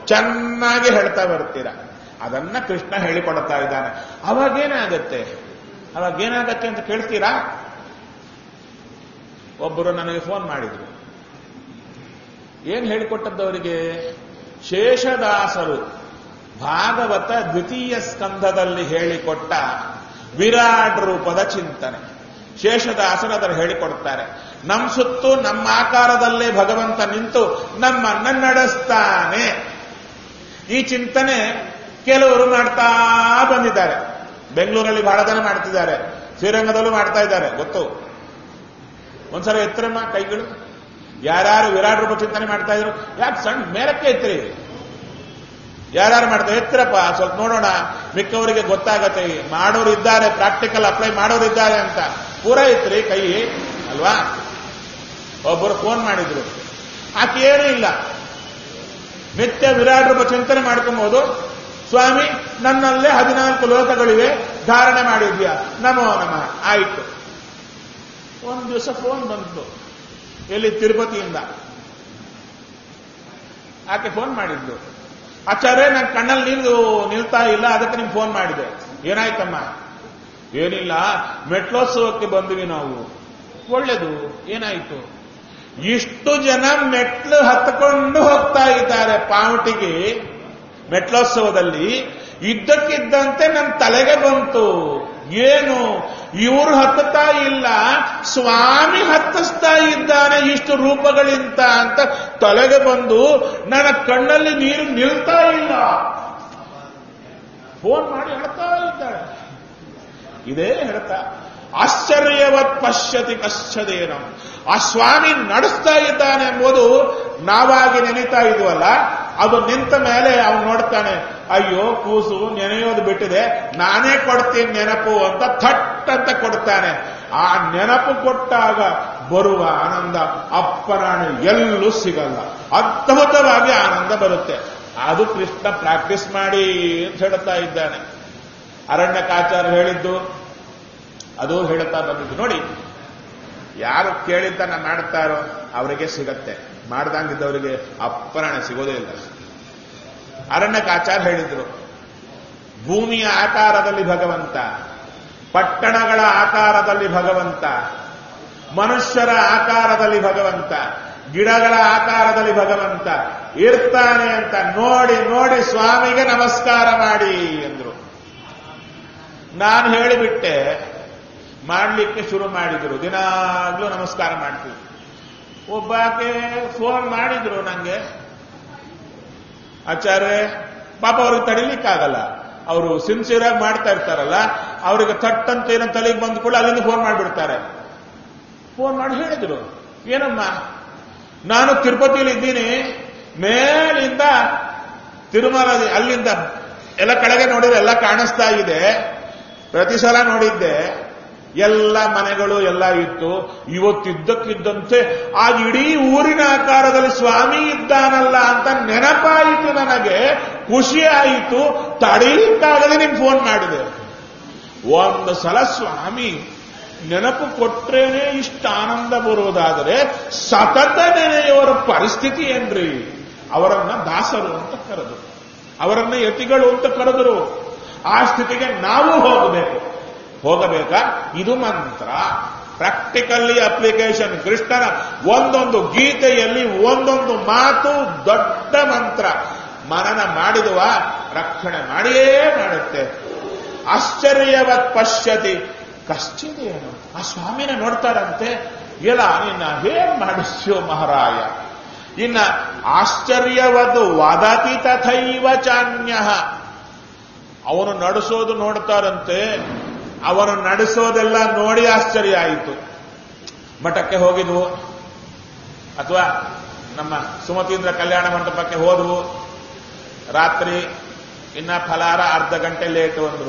ಚೆನ್ನಾಗಿ ಹೇಳ್ತಾ ಬರ್ತೀರ ಅದನ್ನ ಕೃಷ್ಣ ಹೇಳಿಕೊಡ್ತಾ ಇದ್ದಾನೆ ಅವಾಗೇನಾಗತ್ತೆ ಅವಾಗೇನಾಗತ್ತೆ ಅಂತ ಕೇಳ್ತೀರಾ ಒಬ್ಬರು ನನಗೆ ಫೋನ್ ಮಾಡಿದ್ರು ಏನ್ ಹೇಳಿಕೊಟ್ಟದ್ದು ಅವರಿಗೆ ಶೇಷದಾಸರು ಭಾಗವತ ದ್ವಿತೀಯ ಸ್ಕಂಧದಲ್ಲಿ ಹೇಳಿಕೊಟ್ಟ ವಿರಾಟ್ ರೂಪದ ಚಿಂತನೆ ಶೇಷದಾಸರು ಅದರ ಹೇಳಿಕೊಡ್ತಾರೆ ನಮ್ಮ ಸುತ್ತು ನಮ್ಮ ಆಕಾರದಲ್ಲೇ ಭಗವಂತ ನಿಂತು ನಮ್ಮನ್ನ ನಡೆಸ್ತಾನೆ ಈ ಚಿಂತನೆ ಕೆಲವರು ಮಾಡ್ತಾ ಬಂದಿದ್ದಾರೆ ಬೆಂಗಳೂರಲ್ಲಿ ಬಹಳ ಜನ ಮಾಡ್ತಿದ್ದಾರೆ ಶ್ರೀರಂಗದಲ್ಲೂ ಮಾಡ್ತಾ ಇದ್ದಾರೆ ಗೊತ್ತು ಒಂದ್ಸಲ ಎತ್ತರಮ್ಮ ಕೈಗಳು ಯಾರ್ಯಾರು ವಿರಾಟ್ ರೂಪ ಚಿಂತನೆ ಮಾಡ್ತಾ ಇದ್ರು ಯಾಕೆ ಸಣ್ಣ ಮೇಲಕ್ಕೆ ಎತ್ತರಿ ಯಾರ್ಯಾರು ಮಾಡ್ತಾರೆ ಎತ್ತರಪ್ಪ ಸ್ವಲ್ಪ ನೋಡೋಣ ಮಿಕ್ಕವರಿಗೆ ಗೊತ್ತಾಗತ್ತೆ ಮಾಡೋರು ಇದ್ದಾರೆ ಪ್ರಾಕ್ಟಿಕಲ್ ಅಪ್ಲೈ ಮಾಡೋರು ಇದ್ದಾರೆ ಅಂತ ಪೂರ ಇತ್ರಿ ಕೈ ಅಲ್ವಾ ಒಬ್ಬರು ಫೋನ್ ಮಾಡಿದ್ರು ಆಕೆ ಏನೂ ಇಲ್ಲ ನಿತ್ಯ ವಿರಾಟ್ ರೂಪ ಚಿಂತನೆ ಮಾಡ್ಕೊಬಹುದು ಸ್ವಾಮಿ ನನ್ನಲ್ಲೇ ಹದಿನಾಲ್ಕು ಲೋಕಗಳಿವೆ ಧಾರಣೆ ಮಾಡಿದ್ಯಾ ನಮೋ ನಮಃ ಆಯಿತು ಒಂದು ದಿವಸ ಫೋನ್ ಬಂತು ಎಲ್ಲಿ ತಿರುಪತಿಯಿಂದ ಆಕೆ ಫೋನ್ ಮಾಡಿದ್ಲು ಆಚಾರ್ಯ ನನ್ನ ಕಣ್ಣಲ್ಲಿ ನೀರು ನಿಲ್ತಾ ಇಲ್ಲ ಅದಕ್ಕೆ ನಿಮ್ಗೆ ಫೋನ್ ಮಾಡಿದೆ ಏನಾಯ್ತಮ್ಮ ಏನಿಲ್ಲ ಮೆಟ್ಲೋತ್ಸವಕ್ಕೆ ಬಂದ್ವಿ ನಾವು ಒಳ್ಳೇದು ಏನಾಯ್ತು ಇಷ್ಟು ಜನ ಮೆಟ್ಲು ಹತ್ಕೊಂಡು ಹೋಗ್ತಾ ಇದ್ದಾರೆ ಪಾವಟಿಗೆ ಮೆಟ್ಲೋತ್ಸವದಲ್ಲಿ ಇದ್ದಕ್ಕಿದ್ದಂತೆ ನನ್ನ ತಲೆಗೆ ಬಂತು ಏನು ಇವರು ಹತ್ತುತ್ತಾ ಇಲ್ಲ ಸ್ವಾಮಿ ಹತ್ತಿಸ್ತಾ ಇದ್ದಾನೆ ಇಷ್ಟು ರೂಪಗಳಿಂದ ಅಂತ ತಲೆಗೆ ಬಂದು ನನ್ನ ಕಣ್ಣಲ್ಲಿ ನೀರು ನಿಲ್ತಾ ಇಲ್ಲ ಫೋನ್ ಮಾಡಿ ಹೇಳ್ತಾ ಇದ್ದಾಳೆ ಇದೇ ಹೇಳ್ತಾ ಆಶ್ಚರ್ಯವತ್ ಪಶ್ಯತಿ ಕಶ್ಚದೇನಂ ಆ ಸ್ವಾಮಿ ನಡೆಸ್ತಾ ಇದ್ದಾನೆ ಎಂಬುದು ನಾವಾಗಿ ನೆನೀತಾ ಇದ್ವಲ್ಲ ಅದು ನಿಂತ ಮೇಲೆ ಅವನು ನೋಡ್ತಾನೆ ಅಯ್ಯೋ ಕೂಸು ನೆನೆಯೋದು ಬಿಟ್ಟಿದೆ ನಾನೇ ಕೊಡ್ತೀನಿ ನೆನಪು ಅಂತ ಥಟ್ ಅಂತ ಕೊಡ್ತಾನೆ ಆ ನೆನಪು ಕೊಟ್ಟಾಗ ಬರುವ ಆನಂದ ಅಪ್ಪನಾಣೆ ಎಲ್ಲೂ ಸಿಗಲ್ಲ ಅದ್ಭುತವಾಗಿ ಆನಂದ ಬರುತ್ತೆ ಅದು ಕೃಷ್ಣ ಪ್ರಾಕ್ಟೀಸ್ ಮಾಡಿ ಅಂತ ಹೇಳ್ತಾ ಇದ್ದಾನೆ ಅರಣ್ಯಕಾಚಾರ್ಯ ಹೇಳಿದ್ದು ಅದು ಹೇಳುತ್ತಾ ಬಂದಿದ್ದು ನೋಡಿ ಯಾರು ಕೇಳಿದ್ದನ್ನ ಮಾಡ್ತಾರೋ ಅವರಿಗೆ ಸಿಗತ್ತೆ ಮಾಡ್ದಂಗಿದ್ದವರಿಗೆ ಅಪ್ಪರಾಣೆ ಸಿಗೋದೇ ಇಲ್ಲ ಅರಣ್ಯಕಾಚಾರ್ಯ ಹೇಳಿದ್ರು ಭೂಮಿಯ ಆಕಾರದಲ್ಲಿ ಭಗವಂತ ಪಟ್ಟಣಗಳ ಆಕಾರದಲ್ಲಿ ಭಗವಂತ ಮನುಷ್ಯರ ಆಕಾರದಲ್ಲಿ ಭಗವಂತ ಗಿಡಗಳ ಆಕಾರದಲ್ಲಿ ಭಗವಂತ ಇರ್ತಾನೆ ಅಂತ ನೋಡಿ ನೋಡಿ ಸ್ವಾಮಿಗೆ ನಮಸ್ಕಾರ ಮಾಡಿ ಎಂದ್ರು ನಾನು ಹೇಳಿಬಿಟ್ಟೆ ಮಾಡಲಿಕ್ಕೆ ಶುರು ಮಾಡಿದ್ರು ದಿನಾಗ್ಲೂ ನಮಸ್ಕಾರ ಮಾಡ್ತೀವಿ ಒಬ್ಬಾಕೆ ಫೋನ್ ಮಾಡಿದ್ರು ನಂಗೆ ಆಚಾರ್ಯ ಪಾಪ ಅವ್ರಿಗೆ ತಡಿಲಿಕ್ಕಾಗಲ್ಲ ಅವರು ಸಿನ್ಸಿಯರ್ ಆಗಿ ಮಾಡ್ತಾ ಇರ್ತಾರಲ್ಲ ಅವರಿಗೆ ಥಟ್ ಅಂತ ಏನೋ ತಲೆಗೆ ಬಂದ ಕೂಡ ಅಲ್ಲಿಂದ ಫೋನ್ ಮಾಡಿಬಿಡ್ತಾರೆ ಫೋನ್ ಮಾಡಿ ಹೇಳಿದ್ರು ಏನಮ್ಮ ನಾನು ತಿರುಪತಿಯಲ್ಲಿ ಇದ್ದೀನಿ ಮೇಲಿಂದ ತಿರುಮಲ ಅಲ್ಲಿಂದ ಎಲ್ಲ ಕಡೆಗೆ ನೋಡಿದ್ರೆ ಎಲ್ಲ ಕಾಣಿಸ್ತಾ ಇದೆ ಪ್ರತಿ ಸಲ ನೋಡಿದ್ದೆ ಎಲ್ಲ ಮನೆಗಳು ಎಲ್ಲ ಇತ್ತು ಇವತ್ತಿದ್ದಕ್ಕಿದ್ದಂತೆ ಆ ಇಡೀ ಊರಿನ ಆಕಾರದಲ್ಲಿ ಸ್ವಾಮಿ ಇದ್ದಾನಲ್ಲ ಅಂತ ನೆನಪಾಯಿತು ನನಗೆ ಖುಷಿ ಆಯಿತು ತಡೀಲಿಕ್ಕಾಗದೆ ನಿಮ್ಗೆ ಫೋನ್ ಮಾಡಿದೆ ಒಂದು ಸಲ ಸ್ವಾಮಿ ನೆನಪು ಕೊಟ್ರೇನೆ ಇಷ್ಟ ಆನಂದ ಬರುವುದಾದರೆ ಸತತ ನೆನೆಯುವರ ಪರಿಸ್ಥಿತಿ ಏನ್ರಿ ಅವರನ್ನ ದಾಸರು ಅಂತ ಕರೆದು ಅವರನ್ನ ಯತಿಗಳು ಅಂತ ಕರೆದರು ಆ ಸ್ಥಿತಿಗೆ ನಾವು ಹೋಗಬೇಕು ಹೋಗಬೇಕಾ ಇದು ಮಂತ್ರ ಪ್ರಾಕ್ಟಿಕಲ್ಲಿ ಅಪ್ಲಿಕೇಶನ್ ಕೃಷ್ಣನ ಒಂದೊಂದು ಗೀತೆಯಲ್ಲಿ ಒಂದೊಂದು ಮಾತು ದೊಡ್ಡ ಮಂತ್ರ ಮನನ ಮಾಡಿದುವ ರಕ್ಷಣೆ ಮಾಡಿಯೇ ಮಾಡುತ್ತೆ ಆಶ್ಚರ್ಯವತ್ ಪಶ್ಯತಿ ಕಶ್ಚಿದೇನು ಆ ಸ್ವಾಮಿನ ನೋಡ್ತಾರಂತೆ ಎಲ್ಲ ನಿನ್ನ ಹೇಗ್ ಮಾಡಿಸ್ಯೋ ಮಹಾರಾಯ ಇನ್ನ ಆಶ್ಚರ್ಯವದು ವದತಿ ತಥೈವ ಚಾನ್ಯ ಅವನು ನಡೆಸೋದು ನೋಡ್ತಾರಂತೆ ಅವನು ನಡೆಸೋದೆಲ್ಲ ನೋಡಿ ಆಶ್ಚರ್ಯ ಆಯಿತು ಮಠಕ್ಕೆ ಹೋಗಿದ್ವು ಅಥವಾ ನಮ್ಮ ಸುಮತೀಂದ್ರ ಕಲ್ಯಾಣ ಮಂಟಪಕ್ಕೆ ಹೋದವು ರಾತ್ರಿ ಇನ್ನ ಫಲಾರ ಅರ್ಧ ಗಂಟೆ ಲೇಟು ಅಂದ್ರು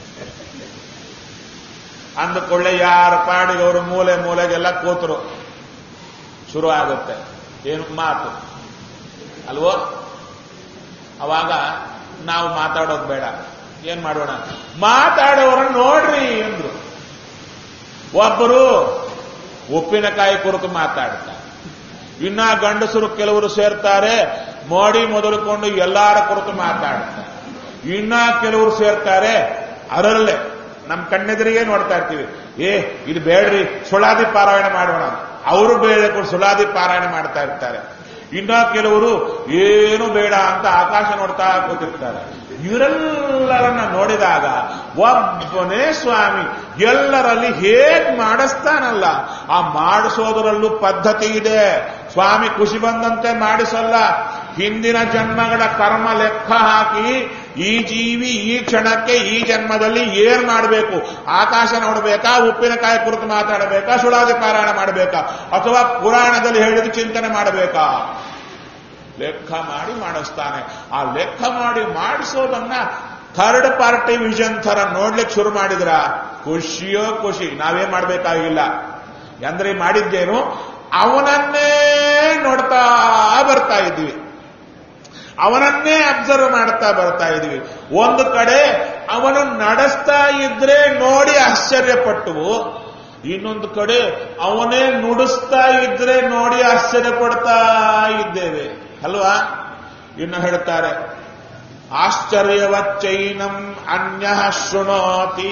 ಅಂದುಕೊಳ್ಳೆ ಯಾರ ಪಾಡಿಗೆ ಅವರು ಮೂಲೆ ಮೂಲೆಗೆಲ್ಲ ಕೂತರು ಶುರು ಆಗುತ್ತೆ ಏನು ಮಾತು ಅಲ್ವೋ ಅವಾಗ ನಾವು ಮಾತಾಡೋದು ಬೇಡ ಏನ್ ಮಾಡೋಣ ಮಾತಾಡೋರನ್ನ ನೋಡ್ರಿ ಎಂದ್ರು ಒಬ್ಬರು ಉಪ್ಪಿನಕಾಯಿ ಕುರಿತು ಮಾತಾಡ್ತಾರೆ ಇನ್ನ ಗಂಡಸರು ಕೆಲವರು ಸೇರ್ತಾರೆ ಮೋಡಿ ಮೊದಲುಕೊಂಡು ಎಲ್ಲಾರ ಕುರಿತು ಮಾತಾಡ್ತಾರೆ ಇನ್ನ ಕೆಲವರು ಸೇರ್ತಾರೆ ಅದರಲ್ಲೇ ನಮ್ಮ ಕಣ್ಣೆದುರಿಗೆ ನೋಡ್ತಾ ಇರ್ತೀವಿ ಏ ಇದು ಬೇಡ್ರಿ ಸುಳಾದಿ ಪಾರಾಯಣ ಮಾಡೋಣ ಅವರು ಬೇಡ ಸುಳಾದಿ ಪಾರಾಯಣ ಮಾಡ್ತಾ ಇರ್ತಾರೆ ಇನ್ನ ಕೆಲವರು ಏನು ಬೇಡ ಅಂತ ಆಕಾಶ ನೋಡ್ತಾ ಕೂತಿರ್ತಾರೆ ಇವರೆಲ್ಲರನ್ನ ನೋಡಿದಾಗ ಒಬ್ಬನೇ ಸ್ವಾಮಿ ಎಲ್ಲರಲ್ಲಿ ಹೇಗ್ ಮಾಡಿಸ್ತಾನಲ್ಲ ಆ ಮಾಡಿಸೋದರಲ್ಲೂ ಪದ್ಧತಿ ಇದೆ ಸ್ವಾಮಿ ಖುಷಿ ಬಂದಂತೆ ಮಾಡಿಸಲ್ಲ ಹಿಂದಿನ ಜನ್ಮಗಳ ಕರ್ಮ ಲೆಕ್ಕ ಹಾಕಿ ಈ ಜೀವಿ ಈ ಕ್ಷಣಕ್ಕೆ ಈ ಜನ್ಮದಲ್ಲಿ ಏನ್ ಮಾಡಬೇಕು ಆಕಾಶ ನೋಡಬೇಕಾ ಉಪ್ಪಿನಕಾಯಿ ಕುರಿತು ಮಾತಾಡಬೇಕಾ ಸುಳಾದಿ ಪಾರಾಯಣ ಮಾಡಬೇಕಾ ಅಥವಾ ಪುರಾಣದಲ್ಲಿ ಹೇಳಿದ ಚಿಂತನೆ ಮಾಡಬೇಕಾ ಲೆಕ್ಕ ಮಾಡಿ ಮಾಡಿಸ್ತಾನೆ ಆ ಲೆಕ್ಕ ಮಾಡಿ ಮಾಡಿಸೋದನ್ನ ಥರ್ಡ್ ಪಾರ್ಟಿ ವಿಷನ್ ತರ ನೋಡ್ಲಿಕ್ಕೆ ಶುರು ಮಾಡಿದ್ರ ಖುಷಿಯೋ ಖುಷಿ ನಾವೇನ್ ಮಾಡ್ಬೇಕಾಗಿಲ್ಲ ಅಂದ್ರೆ ಮಾಡಿದ್ದೇನು ಅವನನ್ನೇ ನೋಡ್ತಾ ಬರ್ತಾ ಇದ್ವಿ ಅವನನ್ನೇ ಅಬ್ಸರ್ವ್ ಮಾಡ್ತಾ ಬರ್ತಾ ಇದ್ವಿ ಒಂದು ಕಡೆ ಅವನು ನಡೆಸ್ತಾ ಇದ್ರೆ ನೋಡಿ ಆಶ್ಚರ್ಯಪಟ್ಟವು ಇನ್ನೊಂದು ಕಡೆ ಅವನೇ ನುಡಿಸ್ತಾ ಇದ್ರೆ ನೋಡಿ ಆಶ್ಚರ್ಯ ಪಡ್ತಾ ಇದ್ದೇವೆ ಅಲ್ವಾ ಇನ್ನು ಹೇಳ್ತಾರೆ ಆಶ್ಚರ್ಯವಚ್ಚೈನಂ ಅನ್ಯ ಶೃಣೋತಿ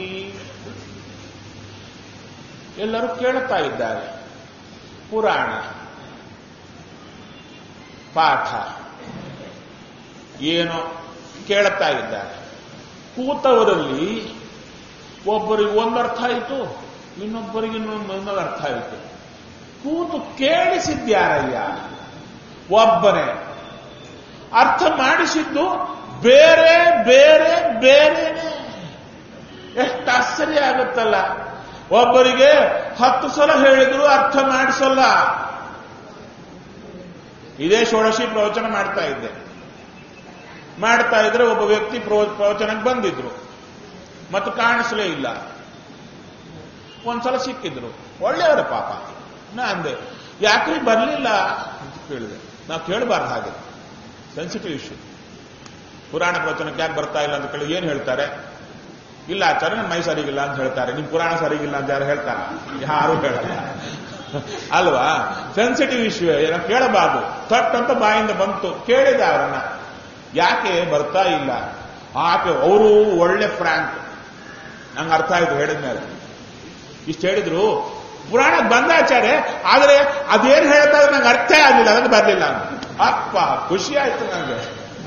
ಎಲ್ಲರೂ ಕೇಳುತ್ತಾ ಇದ್ದಾರೆ ಪುರಾಣ ಪಾಠ ಏನೋ ಕೇಳುತ್ತಾ ಇದ್ದಾರೆ ಕೂತವರಲ್ಲಿ ಒಬ್ಬರಿಗೆ ಒಂದು ಅರ್ಥ ಆಯಿತು ಇನ್ನೊಬ್ಬರಿಗೆ ಇನ್ನೊಂದು ಇನ್ನೊಂದು ಅರ್ಥ ಆಯಿತು ಕೂತು ಕೇಳಿಸಿದ್ಯಾರಯ್ಯ ಒಬ್ಬನೇ ಅರ್ಥ ಮಾಡಿಸಿದ್ದು ಬೇರೆ ಬೇರೆ ಬೇರೆನೆ ಎಷ್ಟು ಆಶ್ಚರ್ಯ ಆಗುತ್ತಲ್ಲ ಒಬ್ಬರಿಗೆ ಹತ್ತು ಸಲ ಹೇಳಿದ್ರು ಅರ್ಥ ಮಾಡಿಸಲ್ಲ ಇದೇ ಷೋಡಶಿ ಪ್ರವಚನ ಮಾಡ್ತಾ ಇದ್ದೆ ಮಾಡ್ತಾ ಇದ್ರೆ ಒಬ್ಬ ವ್ಯಕ್ತಿ ಪ್ರವ- ಪ್ರವಚನಕ್ಕೆ ಬಂದಿದ್ರು ಮತ್ತು ಕಾಣಿಸಲೇ ಇಲ್ಲ ಒಂದ್ಸಲ ಸಿಕ್ಕಿದ್ರು ಒಳ್ಳೆಯವರ ಪಾಪ ನಾ ಅಂದೆ ಯಾಕ್ರಿ ಬರ್ಲಿಲ್ಲ ಅಂತ ಕೇಳಿದೆ ನಾವು ಕೇಳಬಾರ್ದು ಹಾಗೆ ಸೆನ್ಸಿಟಿವ್ ಇಶ್ಯೂ ಪುರಾಣ ಪ್ರವಚನಕ್ಕೆ ಯಾಕೆ ಬರ್ತಾ ಇಲ್ಲ ಅಂತ ಕೇಳಿ ಏನು ಹೇಳ್ತಾರೆ ಇಲ್ಲ ಆಚಾರ್ಯ ನನ್ನ ಮೈ ಸರಿಗಿಲ್ಲ ಅಂತ ಹೇಳ್ತಾರೆ ನಿಮ್ ಪುರಾಣ ಸರಿಗಿಲ್ಲ ಅಂತ ಯಾರು ಹೇಳ್ತಾರ ಯಾರು ಹೇಳಲ್ಲ ಅಲ್ವಾ ಸೆನ್ಸಿಟಿವ್ ಇಶ್ಯೂ ಏನೋ ಕೇಳಬಾರ್ದು ತಟ್ ಅಂತ ಬಾಯಿಂದ ಬಂತು ಕೇಳಿದ ಅವರನ್ನ ಯಾಕೆ ಬರ್ತಾ ಇಲ್ಲ ಆಕೆ ಅವರು ಒಳ್ಳೆ ಫ್ರಾಂಕ್ ನಂಗೆ ಅರ್ಥ ಆಯ್ತು ಹೇಳಿದ್ಮೇಲೆ ಇಷ್ಟು ಹೇಳಿದ್ರು ಪುರಾಣ ಬಂದಾಚಾರ್ಯ ಆದರೆ ಅದೇನು ಹೇಳ್ತಾ ಇದ್ರೆ ನಂಗೆ ಅರ್ಥ ಆಗಲಿಲ್ಲ ಅದಕ್ಕೆ ಬರಲಿಲ್ಲ ಅಪ್ಪ ಖುಷಿ ಆಯ್ತು ನನಗೆ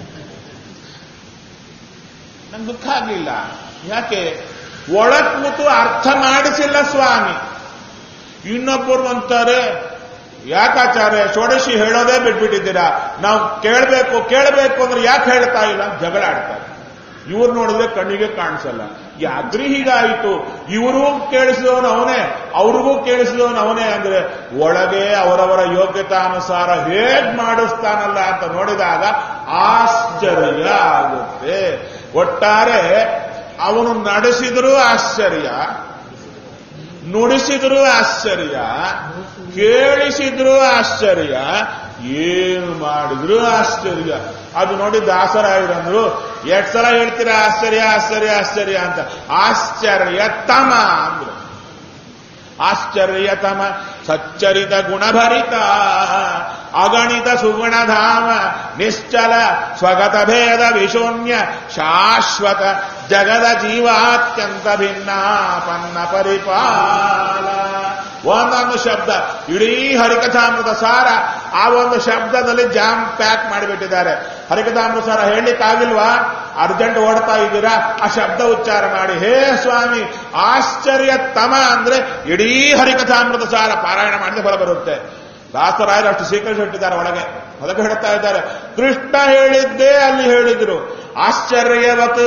ನಂಗೆ ದುಃಖ ಆಗಲಿಲ್ಲ ಯಾಕೆ ಒಳ ಕೂತು ಅರ್ಥ ಮಾಡಿಸಿಲ್ಲ ಸ್ವಾಮಿ ಇನ್ನೊಬ್ಬರು ಅಂತಾರೆ ಯಾಕಾಚಾರ್ಯ ಷೋಡಶಿ ಹೇಳೋದೇ ಬಿಟ್ಬಿಟ್ಟಿದ್ದೀರಾ ನಾವು ಕೇಳಬೇಕು ಕೇಳಬೇಕು ಅಂದ್ರೆ ಯಾಕೆ ಹೇಳ್ತಾ ಇಲ್ಲ ಅಂತ ಜಗಳ ಆಡ್ತಾರೆ ಇವ್ರು ನೋಡಿದ್ರೆ ಕಣ್ಣಿಗೆ ಕಾಣಿಸಲ್ಲ ಯಾಕ್ರಿ ಹೀಗಾಯಿತು ಇವರು ಕೇಳಿಸಿದವನು ಅವನೇ ಅವ್ರಿಗೂ ಕೇಳಿಸಿದವನು ಅವನೇ ಅಂದ್ರೆ ಒಳಗೆ ಅವರವರ ಯೋಗ್ಯತಾನುಸಾರ ಹೇಗ್ ಮಾಡಿಸ್ತಾನಲ್ಲ ಅಂತ ನೋಡಿದಾಗ ಆಶ್ಚರ್ಯ ಆಗುತ್ತೆ ಒಟ್ಟಾರೆ ಅವನು ನಡೆಸಿದರೂ ಆಶ್ಚರ್ಯ ನುಡಿಸಿದ್ರು ಆಶ್ಚರ್ಯ ಕೇಳಿಸಿದ್ರು ಆಶ್ಚರ್ಯ ಏನು ಮಾಡಿದ್ರು ಆಶ್ಚರ್ಯ ಅದು ನೋಡಿ ದಾಸರಾಯರಂದ್ರು ಎರಡ್ ಸಲ ಹೇಳ್ತೀರಾ ಆಶ್ಚರ್ಯ ಆಶ್ಚರ್ಯ ಆಶ್ಚರ್ಯ ಅಂತ ಆಶ್ಚರ್ಯ ತಮ ಅಂದ್ರು ಆಶ್ಚರ್ಯತಮ ಸಚ್ಚರಿತ ಗುಣಭರಿತ ಅಗಣಿತ ಸುಗುಣಧಾಮ ನಿಶ್ಚಲ ಸ್ವಗತ ಭೇದ ವಿಶೂನ್ಯ ಶಾಶ್ವತ ಜಗದ ಜೀವಾತ್ಯಂತ ಭಿನ್ನಾಪನ್ನ ಪರಿಪಾಲ ಒಂದೊಂದು ಶಬ್ದ ಇಡೀ ಹರಿಕಥಾಮೃತ ಸಾರ ಆ ಒಂದು ಶಬ್ದದಲ್ಲಿ ಜಾಮ್ ಪ್ಯಾಕ್ ಮಾಡಿಬಿಟ್ಟಿದ್ದಾರೆ ಹರಿಕಥಾಮೃತ ಸಾರ ಹೇಳಲಿಕ್ಕಾಗಿಲ್ವಾ ಅರ್ಜೆಂಟ್ ಓಡ್ತಾ ಇದ್ದೀರಾ ಆ ಶಬ್ದ ಉಚ್ಚಾರ ಮಾಡಿ ಹೇ ಸ್ವಾಮಿ ಆಶ್ಚರ್ಯ ತಮ ಅಂದ್ರೆ ಇಡೀ ಹರಿಕಥಾಮೃತ ಸಾರ ಪಾರಾಯಣ ಮಾಡಿದ ಫಲ ಬರುತ್ತೆ ದಾಸರಾಯರು ಅಷ್ಟು ಸೀಕ್ರೆಟ್ ಇಟ್ಟಿದ್ದಾರೆ ಒಳಗೆ ಅದಕ್ಕೆ ಹೇಳ್ತಾ ಇದ್ದಾರೆ ಕೃಷ್ಣ ಹೇಳಿದ್ದೇ ಅಲ್ಲಿ ಹೇಳಿದ್ರು ಆಶ್ಚರ್ಯವತ್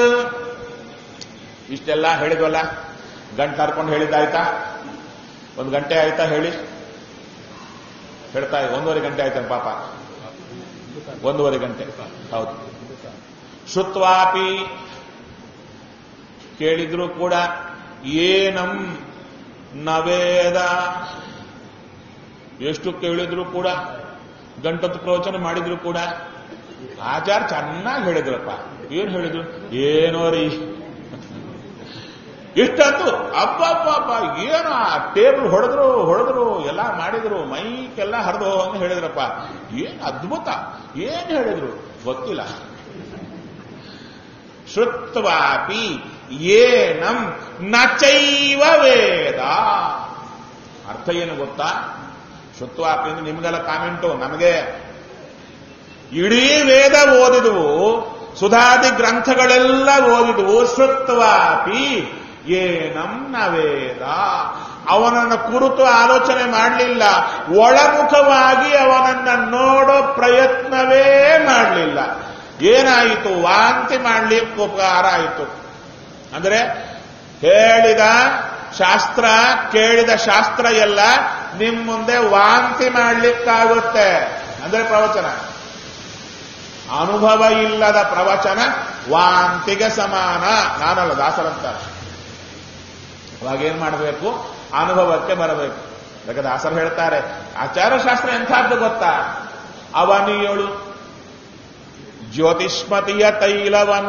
ಇಷ್ಟೆಲ್ಲ ಹೇಳಿದ್ವಲ್ಲ ಗಂಟೆ ಹರ್ಕೊಂಡು ಹೇಳಿದ್ದಾಯ್ತಾ ಒಂದು ಗಂಟೆ ಆಯ್ತಾ ಹೇಳಿ ಹೇಳ್ತಾ ಒಂದೂವರೆ ಗಂಟೆ ಆಯ್ತಾನೆ ಪಾಪ ಒಂದೂವರೆ ಗಂಟೆ ಹೌದು ಶುತ್ವಾಪಿ ಕೇಳಿದ್ರು ಕೂಡ ಏನಂ ನವೇದ ಎಷ್ಟು ಕೇಳಿದ್ರು ಕೂಡ ಗಂಟತ್ತು ಪ್ರವಚನ ಮಾಡಿದ್ರು ಕೂಡ ಆಚಾರ ಚೆನ್ನಾಗಿ ಹೇಳಿದ್ರಪ್ಪ ಏನ್ ಹೇಳಿದ್ರು ಏನೋ ರೀ ಇಷ್ಟಂತೂ ಅಬ್ಬಬ್ಬಬ್ಬ ಏನು ಆ ಟೇಬಲ್ ಹೊಡೆದ್ರು ಹೊಡೆದ್ರು ಎಲ್ಲ ಮಾಡಿದ್ರು ಮೈಕೆಲ್ಲ ಹರಿದು ಅಂತ ಹೇಳಿದ್ರಪ್ಪ ಏನು ಅದ್ಭುತ ಏನು ಹೇಳಿದ್ರು ಗೊತ್ತಿಲ್ಲ ಶ್ರುತ್ವಾಪಿ ಏನಂ ನಚೈವ ವೇದ ಅರ್ಥ ಏನು ಗೊತ್ತಾ ಶ್ರುತ್ವಾಪಿ ಅಂದ್ರೆ ನಿಮ್ಗೆಲ್ಲ ಕಾಮೆಂಟು ನಮಗೆ ಇಡೀ ವೇದ ಓದಿದವು ಸುಧಾದಿ ಗ್ರಂಥಗಳೆಲ್ಲ ಓದಿದವು ಶ್ರುತ್ವಾಪಿ ಏನಂ ನ ವೇದ ಅವನನ್ನು ಕುರಿತು ಆಲೋಚನೆ ಮಾಡಲಿಲ್ಲ ಒಳಮುಖವಾಗಿ ಅವನನ್ನ ನೋಡೋ ಪ್ರಯತ್ನವೇ ಮಾಡಲಿಲ್ಲ ಏನಾಯಿತು ವಾಂತಿ ಮಾಡ್ಲಿಕ್ಕೆ ಉಪಕಾರ ಆಯಿತು ಅಂದ್ರೆ ಹೇಳಿದ ಶಾಸ್ತ್ರ ಕೇಳಿದ ಶಾಸ್ತ್ರ ಎಲ್ಲ ನಿಮ್ ಮುಂದೆ ವಾಂತಿ ಮಾಡ್ಲಿಕ್ಕಾಗುತ್ತೆ ಅಂದ್ರೆ ಪ್ರವಚನ ಅನುಭವ ಇಲ್ಲದ ಪ್ರವಚನ ವಾಂತಿಗೆ ಸಮಾನ ನಾನಲ್ಲ ದಾಸರಂತಾರೆ ಅವಾಗ ಏನ್ ಮಾಡಬೇಕು ಅನುಭವಕ್ಕೆ ಬರಬೇಕು ಅದಕ್ಕೆ ದಾಸರು ಹೇಳ್ತಾರೆ ಆಚಾರಶಾಸ್ತ್ರ ಎಂಥದ್ದು ಗೊತ್ತಾ ಅವನಿಯಳು ಜ್ಯೋತಿಷ್ಮತಿಯ ತೈಲವನು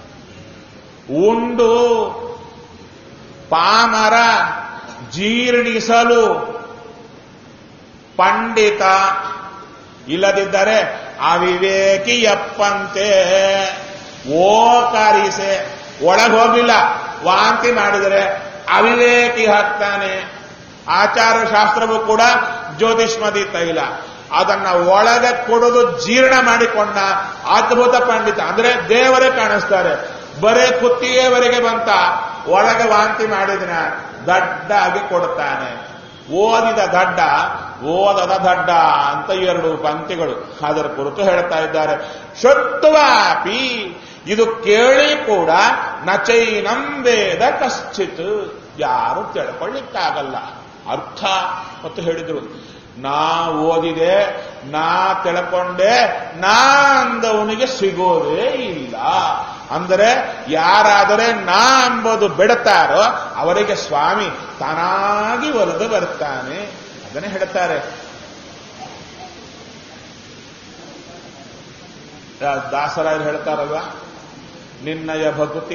ಉಂಡು ಪಾಮರ ಜೀರ್ಣಿಸಲು ಪಂಡಿತ ಇಲ್ಲದಿದ್ದರೆ ಅವಿವೇಕಿಯಪ್ಪಂತೆ ಓಕಾರಿಸೆ ಒಳಗೋಗಿಲ್ಲ ವಾಂತಿ ಮಾಡಿದರೆ ಅವಿವೇಕಿ ಹಾಕ್ತಾನೆ ಆಚಾರ ಶಾಸ್ತ್ರವು ಕೂಡ ಜ್ಯೋತಿಷ್ಮದಿ ತೈಲ ಅದನ್ನ ಒಳಗೆ ಕೊಡೋದು ಜೀರ್ಣ ಮಾಡಿಕೊಂಡ ಅದ್ಭುತ ಪಂಡಿತ ಅಂದ್ರೆ ದೇವರೇ ಕಾಣಿಸ್ತಾರೆ ಬರೇ ಕುತ್ತಿಗೆವರೆಗೆ ಬಂತ ಒಳಗೆ ವಾಂತಿ ಮಾಡಿದಿನ ದಡ್ಡಾಗಿ ಕೊಡುತ್ತಾನೆ ಓದಿದ ದಡ್ಡ ಓದದ ದಡ್ಡ ಅಂತ ಎರಡು ಪಂಕ್ತಿಗಳು ಅದರ ಕುರಿತು ಹೇಳ್ತಾ ಇದ್ದಾರೆ ಶುದ್ಧವಾಪಿ ಇದು ಕೇಳಿ ಕೂಡ ನಚೈನಂ ವೇದ ಕಶ್ಚಿತ್ ಯಾರು ತಿಳ್ಕೊಳ್ಳಿಕ್ಕಾಗಲ್ಲ ಅರ್ಥ ಮತ್ತು ಹೇಳಿದ್ರು ನಾ ಓದಿದೆ ನಾ ತಿಳ್ಕೊಂಡೆ ನಾ ಅಂದವನಿಗೆ ಸಿಗೋದೇ ಇಲ್ಲ ಅಂದರೆ ಯಾರಾದರೆ ನಾ ಎಂಬುದು ಬಿಡುತ್ತಾರೋ ಅವರಿಗೆ ಸ್ವಾಮಿ ತಾನಾಗಿ ಒಲಿದು ಬರ್ತಾನೆ ಅದನ್ನೇ ಹೇಳ್ತಾರೆ ದಾಸರಾಯರು ಹೇಳ್ತಾರಲ್ವ ನಿನ್ನಯ ಭಕುತಿ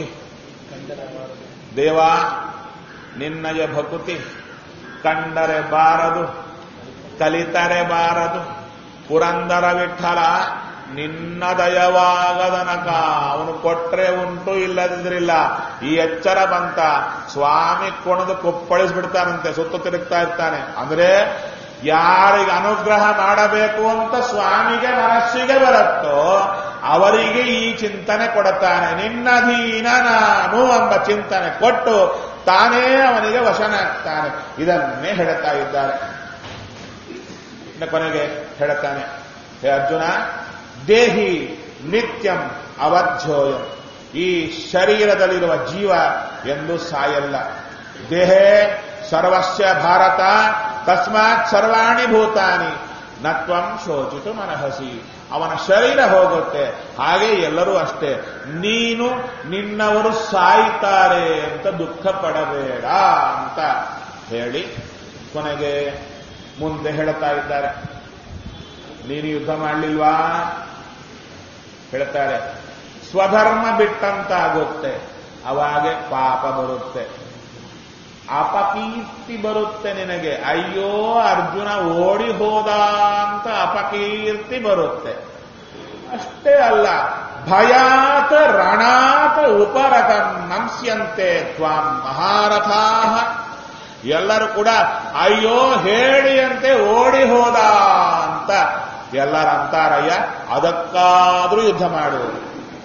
ದೇವಾ ನಿನ್ನಯ ಭಕುತಿ ಕಂಡರೆ ಬಾರದು ಕಲಿತರೆ ಬಾರದು ಪುರಂದರ ವಿಠಲ ನಿನ್ನ ದಯವಾಗದನಕ ಅವನು ಕೊಟ್ರೆ ಉಂಟು ಇಲ್ಲದಿದ್ರಿಲ್ಲ ಈ ಎಚ್ಚರ ಬಂತ ಸ್ವಾಮಿ ಕೊಣದು ಕೊಪ್ಪಳಿಸ್ಬಿಡ್ತಾನಂತೆ ಸುತ್ತು ತಿರುಗ್ತಾ ಇರ್ತಾನೆ ಅಂದ್ರೆ ಯಾರಿಗೆ ಅನುಗ್ರಹ ಮಾಡಬೇಕು ಅಂತ ಸ್ವಾಮಿಗೆ ಮನಸ್ಸಿಗೆ ಬರುತ್ತೋ ಅವರಿಗೆ ಈ ಚಿಂತನೆ ಕೊಡುತ್ತಾನೆ ನಿನ್ನಧೀನ ನಾನು ಎಂಬ ಚಿಂತನೆ ಕೊಟ್ಟು ತಾನೇ ಅವನಿಗೆ ವಶನಾಗ್ತಾನೆ ಇದನ್ನೇ ಹೇಳುತ್ತಾ ಇದ್ದಾರೆ ಇನ್ನು ಕೊನೆಗೆ ಹೇಳುತ್ತಾನೆ ಹೇ ಅರ್ಜುನ ದೇಹಿ ನಿತ್ಯಂ ಅವಧ್ಯೋಯಂ ಈ ಶರೀರದಲ್ಲಿರುವ ಜೀವ ಎಂದು ಸಾಯಲ್ಲ ದೇಹೇ ಸರ್ವಸ್ಯ ಭಾರತ ತಸ್ಮಾತ್ ಸರ್ವಾಣಿ ಭೂತಾನಿ ನತ್ವಂ ಶೋಚಿತು ಮನಹಸಿ ಅವನ ಶರೀರ ಹೋಗುತ್ತೆ ಹಾಗೆ ಎಲ್ಲರೂ ಅಷ್ಟೇ ನೀನು ನಿನ್ನವರು ಸಾಯ್ತಾರೆ ಅಂತ ದುಃಖ ಪಡಬೇಡ ಅಂತ ಹೇಳಿ ಕೊನೆಗೆ ಮುಂದೆ ಹೇಳ್ತಾ ಇದ್ದಾರೆ ನೀನು ಯುದ್ಧ ಮಾಡಲಿಲ್ವಾ ಹೇಳ್ತಾರೆ ಸ್ವಧರ್ಮ ಬಿಟ್ಟಂತಾಗುತ್ತೆ ಅವಾಗೆ ಪಾಪ ಬರುತ್ತೆ ಅಪಕೀರ್ತಿ ಬರುತ್ತೆ ನಿನಗೆ ಅಯ್ಯೋ ಅರ್ಜುನ ಓಡಿ ಹೋದ ಅಂತ ಅಪಕೀರ್ತಿ ಬರುತ್ತೆ ಅಷ್ಟೇ ಅಲ್ಲ ಭಯಾತ್ ರಣಾತ್ ಉಪರತಂ ನಂಸ್ಯಂತೆ ತ್ವಾಂ ಮಹಾರಥಾ ಎಲ್ಲರೂ ಕೂಡ ಅಯ್ಯೋ ಹೇಳಿಯಂತೆ ಓಡಿ ಹೋದ ಅಂತ ಎಲ್ಲರ ಅಂತಾರಯ್ಯ ಅದಕ್ಕಾದ್ರೂ ಯುದ್ಧ ಮಾಡುವುದು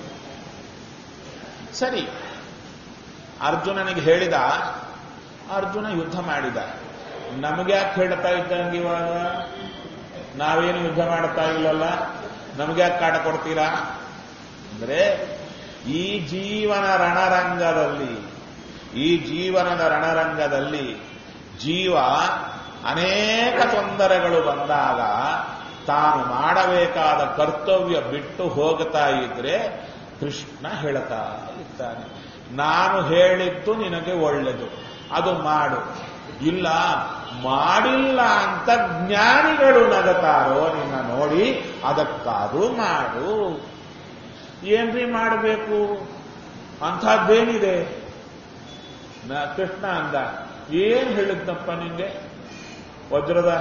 ಸರಿ ಅರ್ಜುನನಿಗೆ ಹೇಳಿದ ಅರ್ಜುನ ಯುದ್ಧ ಮಾಡಿದ ನಮಗೆ ಯಾಕೆ ಹೇಳ್ತಾ ಇದ್ದಂಗೆ ಇವಾಗ ನಾವೇನು ಯುದ್ಧ ಮಾಡ್ತಾ ಇಲ್ಲಲ್ಲ ನಮಗೆ ಯಾಕೆ ಕಾಟ ಕೊಡ್ತೀರಾ ಅಂದ್ರೆ ಈ ಜೀವನ ರಣರಂಗದಲ್ಲಿ ಈ ಜೀವನದ ರಣರಂಗದಲ್ಲಿ ಜೀವ ಅನೇಕ ತೊಂದರೆಗಳು ಬಂದಾಗ ತಾನು ಮಾಡಬೇಕಾದ ಕರ್ತವ್ಯ ಬಿಟ್ಟು ಹೋಗ್ತಾ ಇದ್ರೆ ಕೃಷ್ಣ ಹೇಳ್ತಾ ಇದ್ದಾನೆ ನಾನು ಹೇಳಿದ್ದು ನಿನಗೆ ಒಳ್ಳೆದು ಅದು ಮಾಡು ಇಲ್ಲ ಮಾಡಿಲ್ಲ ಅಂತ ಜ್ಞಾನಿಗಳು ನಗತಾರೋ ನಿನ್ನ ನೋಡಿ ಅದಕ್ಕಾದ್ರೂ ಮಾಡು ಏನ್ರಿ ಮಾಡಬೇಕು ಅಂಥದ್ದೇನಿದೆ ನಾ ಕೃಷ್ಣ ಅಂದ ಏನ್ ಹೇಳಿದ್ನಪ್ಪ ನಿಂಗೆ ವಜ್ರದ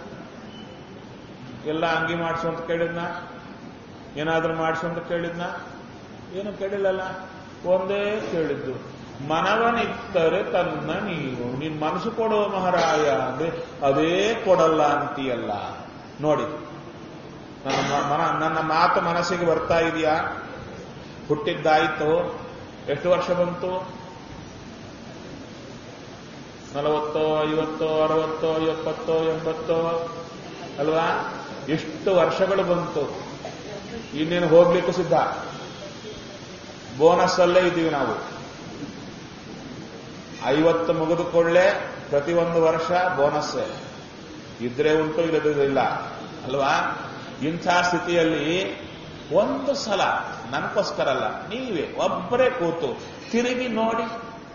ಎಲ್ಲ ಅಂಗಿ ಮಾಡಿಸು ಅಂತ ಕೇಳಿದ್ನ ಏನಾದ್ರೂ ಮಾಡಿಸು ಅಂತ ಕೇಳಿದ್ನ ಏನು ಕೇಳಿಲ್ಲಲ್ಲ ಒಂದೇ ಕೇಳಿದ್ದು ಮನವನಿತ್ತರೆ ತನ್ನ ನೀವು ನಿನ್ ಮನಸ್ಸು ಕೊಡೋ ಮಹಾರಾಯ ಅಂದ್ರೆ ಅದೇ ಕೊಡಲ್ಲ ಅಂತೀಯಲ್ಲ ನೋಡಿ ನನ್ನ ಮ- ಮನ ನನ್ನ ಮಾತು ಮನಸ್ಸಿಗೆ ಬರ್ತಾ ಇದೆಯಾ ಹುಟ್ಟಿದ್ದಾಯ್ತು ಎಷ್ಟು ವರ್ಷ ಬಂತು ನಲವತ್ತೋ ಐವತ್ತೋ ಅರವತ್ತೋ ಎಪ್ಪತ್ತೋ ಎಂಬತ್ತೋ ಅಲ್ವಾ ಎಷ್ಟು ವರ್ಷಗಳು ಬಂತು ಇನ್ನೇನು ಹೋಗ್ಲಿಕ್ಕೂ ಸಿದ್ಧ ಬೋನಸ್ ಅಲ್ಲೇ ಇದ್ದೀವಿ ನಾವು ಐವತ್ತು ಮುಗಿದುಕೊಳ್ಳೆ ಪ್ರತಿಯೊಂದು ವರ್ಷ ಬೋನಸ್ ಇದ್ರೆ ಉಂಟು ಇಲ್ಲದಿಲ್ಲ ಅಲ್ವಾ ಇಂಥ ಸ್ಥಿತಿಯಲ್ಲಿ ಒಂದು ಸಲ ನನಗೋಸ್ಕರ ಅಲ್ಲ ನೀವೇ ಒಬ್ಬರೇ ಕೂತು ತಿರುಗಿ ನೋಡಿ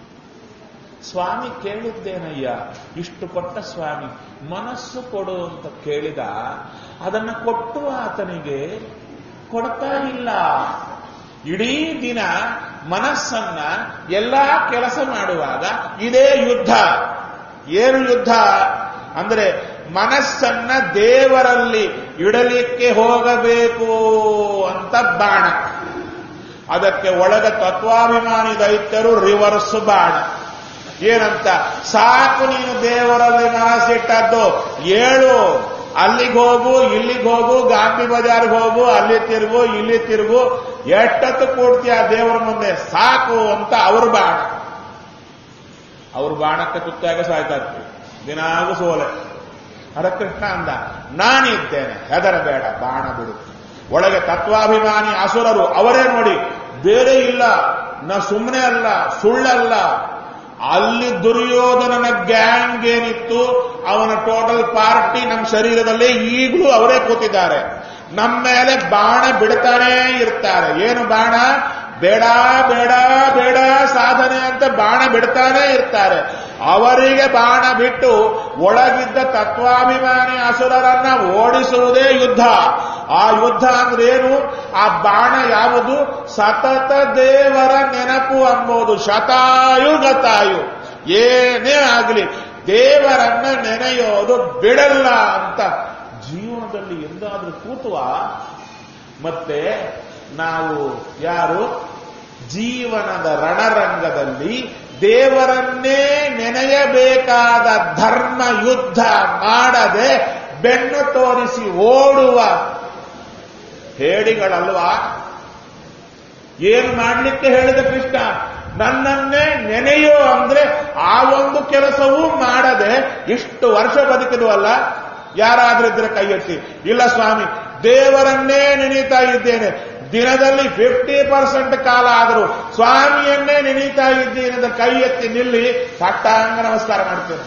ಸ್ವಾಮಿ ಕೇಳಿದ್ದೇನಯ್ಯ ಇಷ್ಟು ಕೊಟ್ಟ ಸ್ವಾಮಿ ಮನಸ್ಸು ಕೊಡು ಅಂತ ಕೇಳಿದ ಅದನ್ನ ಕೊಟ್ಟು ಆತನಿಗೆ ಕೊಡ್ತಾ ಇಲ್ಲ ಇಡೀ ದಿನ ಮನಸ್ಸನ್ನ ಎಲ್ಲಾ ಕೆಲಸ ಮಾಡುವಾಗ ಇದೇ ಯುದ್ಧ ಏನು ಯುದ್ಧ ಅಂದ್ರೆ ಮನಸ್ಸನ್ನ ದೇವರಲ್ಲಿ ಇಡಲಿಕ್ಕೆ ಹೋಗಬೇಕು ಅಂತ ಬಾಣ ಅದಕ್ಕೆ ಒಳಗ ತತ್ವಾಭಿಮಾನಿ ದೈತ್ಯರು ರಿವರ್ಸ್ ಬಾಣ ಏನಂತ ಸಾಕು ನೀನು ದೇವರಲ್ಲಿ ಮನಸ್ಸಿಟ್ಟದ್ದು ಏಳು ಅಲ್ಲಿಗೆ ಹೋಗು ಇಲ್ಲಿಗೆ ಹೋಗು ಗಾಂಧಿ ಬಜಾರ್ಗೆ ಹೋಗು ಅಲ್ಲಿ ತಿರುಗು ಇಲ್ಲಿ ತಿರುಗು ಎಷ್ಟೊತ್ತು ಕೂಡ್ತೀಯ ದೇವರ ಮುಂದೆ ಸಾಕು ಅಂತ ಅವ್ರ ಬಾಣ ಅವ್ರ ಬಾಣಕ್ಕೆ ತುತ್ತಾಗ ಸಾಯ್ತಾ ಇರ್ತೀವಿ ದಿನಾಗೂ ಸೋಲೆ ಹರಕೃಷ್ಣ ಅಂದ ನಾನಿದ್ದೇನೆ ಹೆದರಬೇಡ ಬಾಣ ಬಿಡು ಒಳಗೆ ತತ್ವಾಭಿಮಾನಿ ಅಸುರರು ಅವರೇ ನೋಡಿ ಬೇರೆ ಇಲ್ಲ ನ ಸುಮ್ಮನೆ ಅಲ್ಲ ಸುಳ್ಳಲ್ಲ ಅಲ್ಲಿ ದುರ್ಯೋಧನನ ಗ್ಯಾಂಗ್ ಏನಿತ್ತು ಅವನ ಟೋಟಲ್ ಪಾರ್ಟಿ ನಮ್ಮ ಶರೀರದಲ್ಲಿ ಈಗಲೂ ಅವರೇ ಕೂತಿದ್ದಾರೆ ನಮ್ಮ ಮೇಲೆ ಬಾಣ ಬಿಡ್ತಾನೇ ಇರ್ತಾರೆ ಏನು ಬಾಣ ಬೇಡ ಬೇಡ ಬೇಡ ಸಾಧನೆ ಅಂತ ಬಾಣ ಬಿಡ್ತಾನೇ ಇರ್ತಾರೆ ಅವರಿಗೆ ಬಾಣ ಬಿಟ್ಟು ಒಳಗಿದ್ದ ತತ್ವಾಭಿಮಾನಿ ಅಸುರರನ್ನ ಓಡಿಸುವುದೇ ಯುದ್ಧ ಆ ಯುದ್ಧ ಅಂದ್ರೆ ಏನು ಆ ಬಾಣ ಯಾವುದು ಸತತ ದೇವರ ನೆನಪು ಅಂಬೋದು ಶತಾಯು ಗತಾಯು ಏನೇ ಆಗಲಿ ದೇವರನ್ನ ನೆನೆಯೋದು ಬಿಡಲ್ಲ ಅಂತ ಜೀವನದಲ್ಲಿ ಎಂದಾದ್ರೂ ಕೂತುವ ಮತ್ತೆ ನಾವು ಯಾರು ಜೀವನದ ರಣರಂಗದಲ್ಲಿ ದೇವರನ್ನೇ ನೆನೆಯಬೇಕಾದ ಧರ್ಮ ಯುದ್ಧ ಮಾಡದೆ ಬೆನ್ನು ತೋರಿಸಿ ಓಡುವ ಹೇಡಿಗಳಲ್ವಾ ಏನು ಮಾಡ್ಲಿಕ್ಕೆ ಹೇಳಿದ ಕೃಷ್ಣ ನನ್ನನ್ನೇ ನೆನೆಯೋ ಅಂದ್ರೆ ಆ ಒಂದು ಕೆಲಸವೂ ಮಾಡದೆ ಇಷ್ಟು ವರ್ಷ ಬದುಕಿದ್ವಲ್ಲ ಯಾರಾದ್ರಿದ್ರೆ ಕೈ ಎತ್ತಿ ಇಲ್ಲ ಸ್ವಾಮಿ ದೇವರನ್ನೇ ನೆನೀತಾ ಇದ್ದೇನೆ ದಿನದಲ್ಲಿ ಫಿಫ್ಟಿ ಪರ್ಸೆಂಟ್ ಕಾಲ ಆದರೂ ಸ್ವಾಮಿಯನ್ನೇ ನೆನೀತಾ ಇದ್ದೀನಿ ಅಂತ ಕೈ ಎತ್ತಿ ನಿಲ್ಲಿ ಸಾಷ್ಟಾಂಗ ನಮಸ್ಕಾರ ಮಾಡ್ತೇನೆ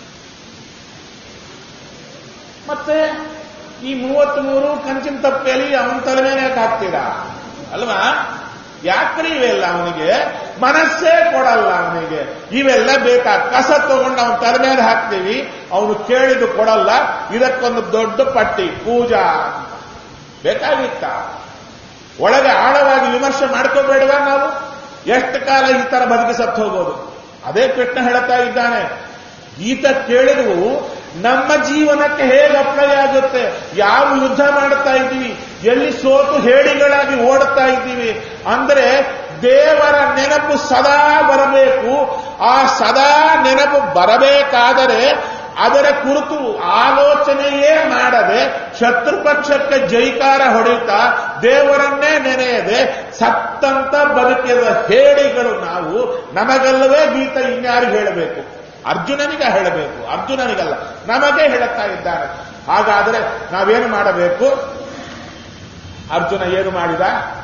ಮತ್ತೆ ಈ ಮೂವತ್ಮೂರು ಕಂಚಿನ ತಪ್ಪೆಯಲ್ಲಿ ಅವನ ತಲೆ ಮೇಲೆ ಯಾಕೆ ಹಾಕ್ತೀರಾ ಅಲ್ವಾ ಯಾಕ್ರಿ ಇವೆಲ್ಲ ಅವನಿಗೆ ಮನಸ್ಸೇ ಕೊಡಲ್ಲ ಅವನಿಗೆ ಇವೆಲ್ಲ ಬೇಕಾ ಕಸ ತಗೊಂಡು ಅವನ ತಲೆ ಮೇಲೆ ಹಾಕ್ತೀವಿ ಅವನು ಕೇಳಿದ್ದು ಕೊಡಲ್ಲ ಇದಕ್ಕೊಂದು ದೊಡ್ಡ ಪಟ್ಟಿ ಪೂಜಾ ಅಂತ. ಬೇಕಾಗಿತ್ತ ಒಳಗೆ ಆಳವಾಗಿ ವಿಮರ್ಶೆ ಮಾಡ್ಕೋಬೇಡವಾ ನಾವು ಎಷ್ಟು ಕಾಲ ಈ ತರ ಬದುಕಿ ಸತ್ತು ಹೋಗೋದು ಅದೇ ಕೃಷ್ಣ ಹೇಳ್ತಾ ಇದ್ದಾನೆ ಈತ ಕೇಳಿದ್ವು ನಮ್ಮ ಜೀವನಕ್ಕೆ ಹೇಗೆ ಅಪ್ಲೈ ಆಗುತ್ತೆ ಯಾವ ಯುದ್ಧ ಮಾಡ್ತಾ ಇದ್ದೀವಿ ಎಲ್ಲಿ ಸೋತು ಹೇಡಿಗಳಾಗಿ ಓಡ್ತಾ ಇದ್ದೀವಿ ಅಂದ್ರೆ ದೇವರ ನೆನಪು ಸದಾ ಬರಬೇಕು ಆ ಸದಾ ನೆನಪು ಬರಬೇಕಾದರೆ ಅದರ ಕುರಿತು ಆಲೋಚನೆಯೇ ಮಾಡದೆ ಶತ್ರು ಪಕ್ಷಕ್ಕೆ ಜೈಕಾರ ಹೊಡೆಯುತ್ತಾ ದೇವರನ್ನೇ ನೆನೆಯದೆ ಸತ್ತಂತ ಬದುಕಿದ ಹೇಡಿಗಳು ನಾವು ನಮಗಲ್ಲವೇ ಗೀತ ಇನ್ಯಾರಿಗೆ ಹೇಳಬೇಕು ಅರ್ಜುನನಿಗೆ ಹೇಳಬೇಕು ಅರ್ಜುನನಿಗಲ್ಲ ನಮಗೆ ಹೇಳುತ್ತಾ ಇದ್ದಾರೆ ಹಾಗಾದರೆ ನಾವೇನು ಮಾಡಬೇಕು ಅರ್ಜುನ ಏನು ಮಾಡಿದ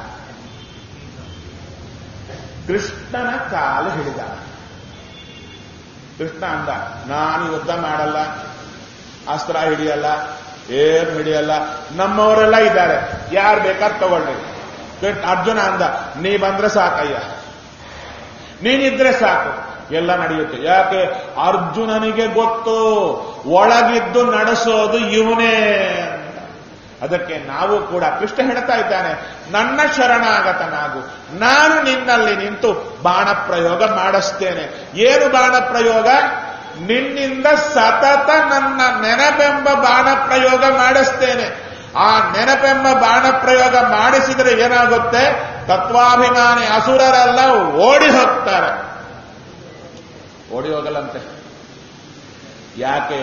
ಕೃಷ್ಣನ ಕಾಲು ಹಿಡಿದ ಕೃಷ್ಣ ಅಂದ ನಾನು ಯುದ್ಧ ಮಾಡಲ್ಲ ಅಸ್ತ್ರ ಹಿಡಿಯಲ್ಲ ಏನು ಹಿಡಿಯಲ್ಲ ನಮ್ಮವರೆಲ್ಲ ಇದ್ದಾರೆ ಯಾರು ಬೇಕಾದ್ ತಗೊಳ್ಳಿ ಕೃಷ್ಣ ಅರ್ಜುನ ಅಂದ ನೀ ಬಂದ್ರೆ ಸಾಕಯ್ಯ ನೀನಿದ್ರೆ ಸಾಕು ಎಲ್ಲ ನಡೆಯುತ್ತೆ ಯಾಕೆ ಅರ್ಜುನನಿಗೆ ಗೊತ್ತು ಒಳಗಿದ್ದು ನಡೆಸೋದು ಇವನೇ ಅಂತ ಅದಕ್ಕೆ ನಾವು ಕೂಡ ಕೃಷ್ಣ ಹೇಳ್ತಾ ಇದ್ದಾನೆ ನನ್ನ ಶರಣಾಗತನಾಗು ನಾನು ನಿನ್ನಲ್ಲಿ ನಿಂತು ಬಾಣ ಪ್ರಯೋಗ ಮಾಡಿಸ್ತೇನೆ ಏನು ಬಾಣ ಪ್ರಯೋಗ ನಿನ್ನಿಂದ ಸತತ ನನ್ನ ನೆನಪೆಂಬ ಬಾಣ ಪ್ರಯೋಗ ಮಾಡಿಸ್ತೇನೆ ಆ ನೆನಪೆಂಬ ಬಾಣ ಪ್ರಯೋಗ ಮಾಡಿಸಿದರೆ ಏನಾಗುತ್ತೆ ತತ್ವಾಭಿಮಾನಿ ಅಸುರರೆಲ್ಲ ಓಡಿ ಹೋಗ್ತಾರೆ ಓಡಿ ಹೋಗಲ್ಲಂತೆ ಯಾಕೆ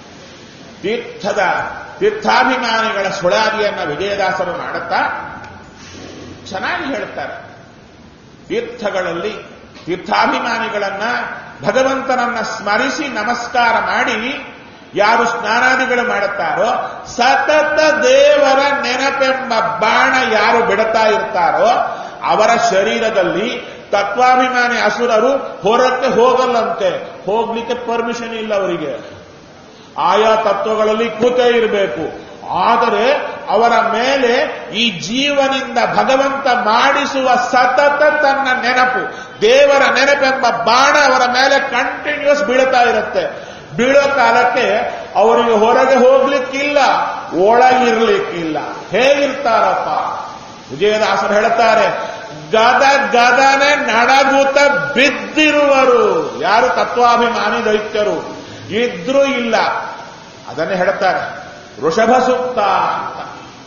ತೀರ್ಥದ ತೀರ್ಥಾಭಿಮಾನಿಗಳ ಸುಳಾದಿಯನ್ನ ವಿಜಯದಾಸರು ಮಾಡುತ್ತಾ ಚೆನ್ನಾಗಿ ಹೇಳ್ತಾರೆ ತೀರ್ಥಗಳಲ್ಲಿ ತೀರ್ಥಾಭಿಮಾನಿಗಳನ್ನ ಭಗವಂತನನ್ನ ಸ್ಮರಿಸಿ ನಮಸ್ಕಾರ ಮಾಡಿ ಯಾರು ಸ್ನಾನಾದಿಗಳು ಮಾಡುತ್ತಾರೋ ಸತತ ದೇವರ ನೆನಪೆಂಬ ಬಾಣ ಯಾರು ಬಿಡುತ್ತಾ ಇರ್ತಾರೋ ಅವರ ಶರೀರದಲ್ಲಿ ತತ್ವಾಭಿಮಾನಿ ಅಸುರರು ಹೊರಕ್ಕೆ ಹೋಗಲ್ಲಂತೆ ಹೋಗ್ಲಿಕ್ಕೆ ಪರ್ಮಿಷನ್ ಇಲ್ಲ ಅವರಿಗೆ ಆಯಾ ತತ್ವಗಳಲ್ಲಿ ಕೂತೇ ಇರಬೇಕು ಆದರೆ ಅವರ ಮೇಲೆ ಈ ಜೀವನಿಂದ ಭಗವಂತ ಮಾಡಿಸುವ ಸತತ ತನ್ನ ನೆನಪು ದೇವರ ನೆನಪೆಂಬ ಬಾಣ ಅವರ ಮೇಲೆ ಕಂಟಿನ್ಯೂಸ್ ಬೀಳ್ತಾ ಇರುತ್ತೆ ಬೀಳೋ ಕಾಲಕ್ಕೆ ಅವರಿಗೆ ಹೊರಗೆ ಹೋಗ್ಲಿಕ್ಕಿಲ್ಲ ಒಳಗಿರ್ಲಿಕ್ಕಿಲ್ಲ ಹೇಗಿರ್ತಾರಪ್ಪ ವಿಜಯದಾಸರು ಹೇಳ್ತಾರೆ ಗದ ಗದನೆ ನಡಗುತ್ತ ಬಿದ್ದಿರುವರು ಯಾರು ತತ್ವಾಭಿಮಾನಿ ದೈತ್ಯರು ಇದ್ರೂ ಇಲ್ಲ ಅದನ್ನೇ ಹೇಳ್ತಾರೆ ವೃಷಭ ಸೂಕ್ತ ಅಂತ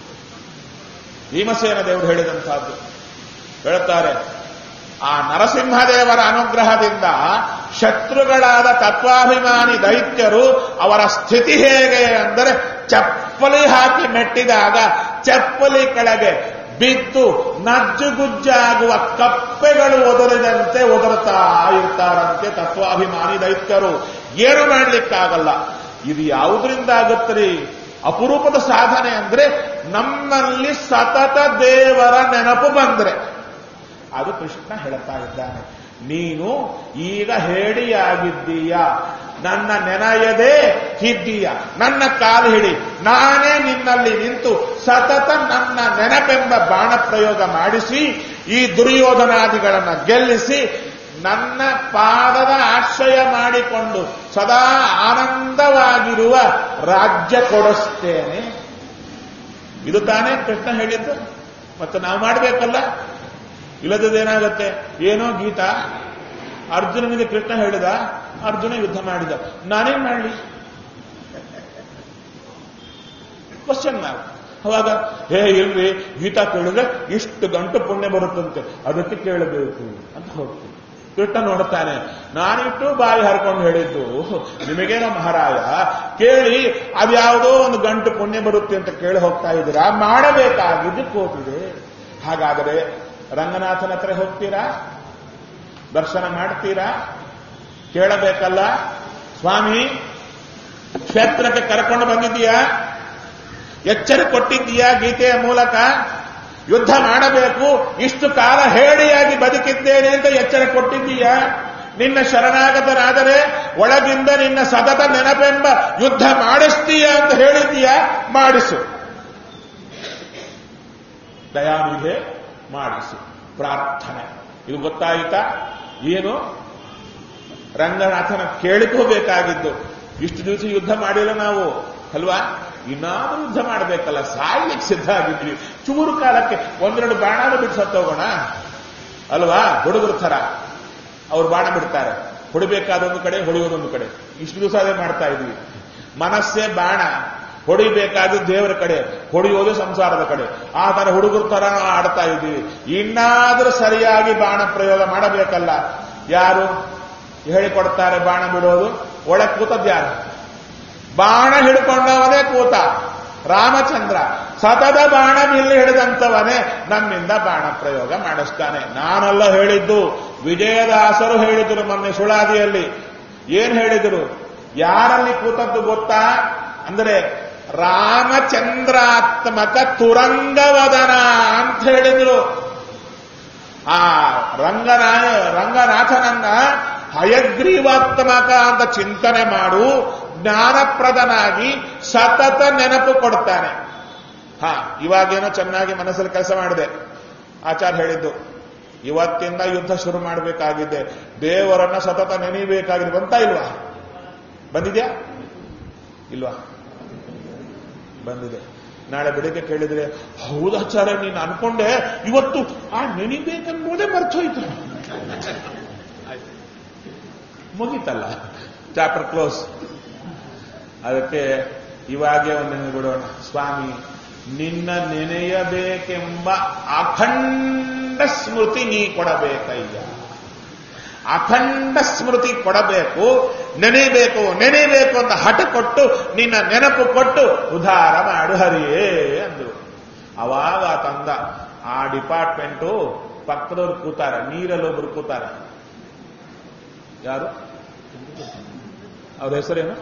ಭೀಮಸೇನ ದೇವರು ಹೇಳಿದಂತಹದ್ದು ಹೇಳ್ತಾರೆ ಆ ನರಸಿಂಹದೇವರ ಅನುಗ್ರಹದಿಂದ ಶತ್ರುಗಳಾದ ತತ್ವಾಭಿಮಾನಿ ದೈತ್ಯರು ಅವರ ಸ್ಥಿತಿ ಹೇಗೆ ಅಂದರೆ ಚಪ್ಪಲಿ ಹಾಕಿ ಮೆಟ್ಟಿದಾಗ ಚಪ್ಪಲಿ ಕೆಳಗೆ ಬಿದ್ದು ನಜ್ಜುಗುಜ್ಜಾಗುವ ಕಪ್ಪೆಗಳು ಒದರಿದಂತೆ ಒದರುತ್ತಾ ಇರ್ತಾರಂತೆ ತತ್ವಾಭಿಮಾನಿ ದೈತ್ಯರು ಏನು ಮಾಡ್ಲಿಕ್ಕಾಗಲ್ಲ ಇದು ಯಾವುದರಿಂದ ಆಗುತ್ತೀ ಅಪರೂಪದ ಸಾಧನೆ ಅಂದ್ರೆ ನಮ್ಮಲ್ಲಿ ಸತತ ದೇವರ ನೆನಪು ಬಂದ್ರೆ ಅದು ಕೃಷ್ಣ ಹೇಳ್ತಾ ಇದ್ದಾನೆ ನೀನು ಈಗ ಹೇಡಿಯಾಗಿದ್ದೀಯ ನನ್ನ ನೆನೆಯದೇ ಹಿದ್ದೀಯ ನನ್ನ ಕಾಲು ಹಿಡಿ ನಾನೇ ನಿನ್ನಲ್ಲಿ ನಿಂತು ಸತತ ನನ್ನ ನೆನಪೆಂಬ ಬಾಣ ಪ್ರಯೋಗ ಮಾಡಿಸಿ ಈ ದುರ್ಯೋಧನಾದಿಗಳನ್ನು ಗೆಲ್ಲಿಸಿ ನನ್ನ ಪಾದದ ಆಶ್ರಯ ಮಾಡಿಕೊಂಡು ಸದಾ ಆನಂದವಾಗಿರುವ ರಾಜ್ಯ ಕೊಡಿಸ್ತೇನೆ ಇದು ತಾನೇ ಕೃಷ್ಣ ಹೇಳಿದ್ದು ಮತ್ತೆ ನಾವು ಮಾಡಬೇಕಲ್ಲ ಇಲ್ಲದೇನಾಗತ್ತೆ ಏನೋ ಗೀತಾ ಅರ್ಜುನನಿಗೆ ಕೃಷ್ಣ ಹೇಳಿದ ಅರ್ಜುನ ಯುದ್ಧ ಮಾಡಿದ ನಾನೇನ್ ಮಾಡಲಿ ಕ್ವಶನ್ ಮಾರ್ಕ್ ಅವಾಗ ಹೇ ಇಲ್ರಿ ಗೀತಾ ಕೇಳಿದ್ರೆ ಇಷ್ಟು ಗಂಟು ಪುಣ್ಯ ಬರುತ್ತಂತೆ ಅದಕ್ಕೆ ಕೇಳಬೇಕು ಅಂತ ಹೋಗ್ತೀನಿ ಕೃಷ್ಣ ನೋಡುತ್ತಾನೆ ನಾನಿಟ್ಟು ಬಾಯಿ ಹರ್ಕೊಂಡು ಹೇಳಿದ್ದು ನಿಮಗೇನೋ ಮಹಾರಾಯ ಕೇಳಿ ಅದ್ಯಾವುದೋ ಒಂದು ಗಂಟು ಪುಣ್ಯ ಬರುತ್ತೆ ಅಂತ ಕೇಳಿ ಹೋಗ್ತಾ ಇದ್ದೀರಾ ಮಾಡಬೇಕಾಗಿದ್ದು ಕೋಟಿದೆ ಹಾಗಾದರೆ ರಂಗನಾಥನ ಹತ್ರ ಹೋಗ್ತೀರಾ ದರ್ಶನ ಮಾಡ್ತೀರಾ ಕೇಳಬೇಕಲ್ಲ ಸ್ವಾಮಿ ಕ್ಷೇತ್ರಕ್ಕೆ ಕರ್ಕೊಂಡು ಬಂದಿದ್ದೀಯಾ ಎಚ್ಚರ ಕೊಟ್ಟಿದ್ದೀಯಾ ಗೀತೆಯ ಮೂಲಕ ಯುದ್ಧ ಮಾಡಬೇಕು ಇಷ್ಟು ಕಾಲ ಹೇಳಿಯಾಗಿ ಬದುಕಿದ್ದೇನೆ ಅಂತ ಎಚ್ಚರ ಕೊಟ್ಟಿದ್ದೀಯಾ ನಿನ್ನ ಶರಣಾಗತನಾದರೆ ಒಳಗಿಂದ ನಿನ್ನ ಸತತ ನೆನಪೆಂಬ ಯುದ್ಧ ಮಾಡಿಸ್ತೀಯ ಅಂತ ಹೇಳಿದ್ದೀಯಾ ಮಾಡಿಸು ದಯಾನಿಧೆ ಮಾಡಿಸು ಪ್ರಾರ್ಥನೆ ಇದು ಗೊತ್ತಾಯಿತಾ ಏನು ರಂಗನಾಥನ ಕೇಳಿಕೋಬೇಕಾಗಿದ್ದು ಇಷ್ಟು ದಿವಸ ಯುದ್ಧ ಮಾಡಿಲ್ಲ ನಾವು ಅಲ್ವಾ ಇನ್ನಾದ್ರೂ ಯುದ್ಧ ಮಾಡಬೇಕಲ್ಲ ಸಾಯ್ಲಿಕ್ಕೆ ಸಿದ್ಧ ಆಗಿದ್ವಿ ಚೂರು ಕಾಲಕ್ಕೆ ಒಂದೆರಡು ಬಾಣಾನು ಬಿಟ್ಟು ಸತ್ತೋಗೋಣ ಅಲ್ವಾ ಹುಡುಗರ ಥರ ಅವ್ರು ಬಾಣ ಬಿಡ್ತಾರೆ ಹೊಡಿಬೇಕಾದೊಂದು ಕಡೆ ಹೊಡೆಯೋದೊಂದು ಕಡೆ ಇಷ್ಟು ದಿವಸ ಅದೇ ಮಾಡ್ತಾ ಇದ್ವಿ ಮನಸ್ಸೇ ಬಾಣ ಹೊಡಿಬೇಕಾದ ದೇವರ ಕಡೆ ಹೊಡೆಯೋದು ಸಂಸಾರದ ಕಡೆ ಆ ತರ ಹುಡುಗರ ತರ ನಾವು ಆಡ್ತಾ ಇದ್ದೀವಿ ಇನ್ನಾದ್ರೂ ಸರಿಯಾಗಿ ಬಾಣ ಪ್ರಯೋಗ ಮಾಡಬೇಕಲ್ಲ ಯಾರು ಹೇಳಿಕೊಡ್ತಾರೆ ಬಾಣ ಬಿಡೋದು ಒಳಗೆ ಕೂತದ್ದು ಯಾರು ಬಾಣ ಹಿಡ್ಕೊಂಡವನೇ ಕೂತ ರಾಮಚಂದ್ರ ಸತತ ಬಾಣ ಬಿಲ್ಲು ಹಿಡಿದಂತವನೇ ನಮ್ಮಿಂದ ಬಾಣ ಪ್ರಯೋಗ ಮಾಡಿಸ್ತಾನೆ ನಾನೆಲ್ಲ ಹೇಳಿದ್ದು ವಿಜಯದಾಸರು ಹೇಳಿದ್ರು ಮೊನ್ನೆ ಸುಳಾದಿಯಲ್ಲಿ ಏನ್ ಹೇಳಿದ್ರು ಯಾರಲ್ಲಿ ಕೂತದ್ದು ಗೊತ್ತಾ ಅಂದ್ರೆ ರಾಮಚಂದ್ರಾತ್ಮಕ ತುರಂಗವದನ ಅಂತ ಹೇಳಿದ್ರು ಆ ರಂಗನಾಯ ರಂಗನಾಥನನ್ನ ಹಯಗ್ರೀವಾತ್ಮಕ ಅಂತ ಚಿಂತನೆ ಮಾಡು ಜ್ಞಾನಪ್ರದನಾಗಿ ಸತತ ನೆನಪು ಕೊಡ್ತಾನೆ ಹಾ ಇವಾಗೇನೋ ಚೆನ್ನಾಗಿ ಮನಸ್ಸಲ್ಲಿ ಕೆಲಸ ಮಾಡಿದೆ ಆಚಾರ್ಯ ಹೇಳಿದ್ದು ಇವತ್ತಿಂದ ಯುದ್ಧ ಶುರು ಮಾಡಬೇಕಾಗಿದೆ ದೇವರನ್ನ ಸತತ ನೆನೀಬೇಕಾಗಿದೆ ಬಂತಾ ಇಲ್ವಾ ಬಂದಿದ್ಯಾ ಇಲ್ವಾ ಬಂದಿದೆ ನಾಳೆ ಬೆಳಿಗ್ಗೆ ಕೇಳಿದ್ರೆ ಹೌದಾಚಾರ್ಯ ನೀನು ಅನ್ಕೊಂಡೆ ಇವತ್ತು ಆ ನೆನಿಬೇಕನ್ಬೋದೇ ಮರ್ತೋಯ್ತು ಮುಗೀತಲ್ಲ ಚಾಪ್ಟರ್ ಕ್ಲೋಸ್ ಅದಕ್ಕೆ ಇವಾಗೇ ಒಂದು ಬಿಡೋಣ ಸ್ವಾಮಿ ನಿನ್ನ ನೆನೆಯಬೇಕೆಂಬ ಅಖಂಡ ಸ್ಮೃತಿ ನೀ ಕೊಡಬೇಕಯ್ಯ ಅಖಂಡ ಸ್ಮೃತಿ ಕೊಡಬೇಕು ನೆನೆಯಬೇಕು ನೆನೆಯಬೇಕು ಅಂತ ಹಠ ಕೊಟ್ಟು ನಿನ್ನ ನೆನಪು ಕೊಟ್ಟು ಉದ್ಧಾರ ಮಾಡು ಹರಿಯೇ ಅಂದ್ರು ಅವಾಗ ತಂದ ಆ ಡಿಪಾರ್ಟ್ಮೆಂಟು ಪಕ್ಕದವ್ರು ಕೂತಾರೆ ನೀರಲ್ಲಿ ಒಬ್ರು ಕೂತಾರೆ ಯಾರು ಅವ್ರ ಹೆಸರೇನು